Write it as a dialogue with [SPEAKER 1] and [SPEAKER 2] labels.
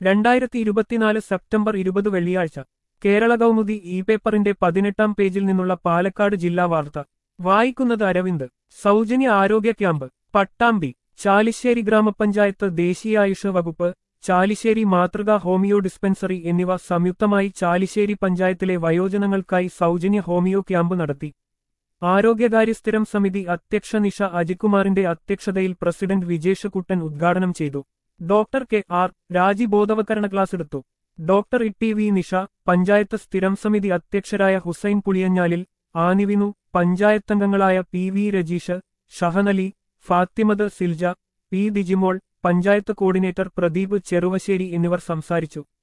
[SPEAKER 1] രണ്ടായിരത്തി ഇരുപത്തിനാല് സെപ്റ്റംബർ ഇരുപത് വെള്ളിയാഴ്ച കേരള കൗമുദി ഇ പേപ്പറിന്റെ പതിനെട്ടാം പേജിൽ നിന്നുള്ള പാലക്കാട് ജില്ലാ വാർത്ത വായിക്കുന്നത് അരവിന്ദ് സൗജന്യ ആരോഗ്യ ക്യാമ്പ് പട്ടാമ്പി ചാലിശ്ശേരി ഗ്രാമപഞ്ചായത്ത് ദേശീയായുഷ വകുപ്പ് ചാലിശ്ശേരി മാതൃകാ ഹോമിയോ ഡിസ്പെൻസറി എന്നിവ സംയുക്തമായി ചാലിശ്ശേരി പഞ്ചായത്തിലെ വയോജനങ്ങൾക്കായി സൗജന്യ ഹോമിയോ ക്യാമ്പ് നടത്തി ആരോഗ്യകാര്യ സ്ഥിരം സമിതി അധ്യക്ഷ നിഷ അജികുമാറിന്റെ അധ്യക്ഷതയിൽ പ്രസിഡന്റ് വിജേഷ് കുട്ടൻ ഉദ്ഘാടനം ചെയ്തു ഡോക്ടർ കെ ആർ രാജി ബോധവൽക്കരണ ക്ലാസ് എടുത്തു doctor E T V Nisha panchayat സ്ഥിരം സമിതി അധ്യക്ഷരായ ഹുസൈൻ പുളിയഞ്ഞാലിൽ ആനിവിനു പഞ്ചായത്തംഗങ്ങളായ P V Rajeesh Shahanali Fathimath Silja P Dijimol panchayat coordinator Pradeep Cheruvassery എന്നിവർ സംസാരിച്ചു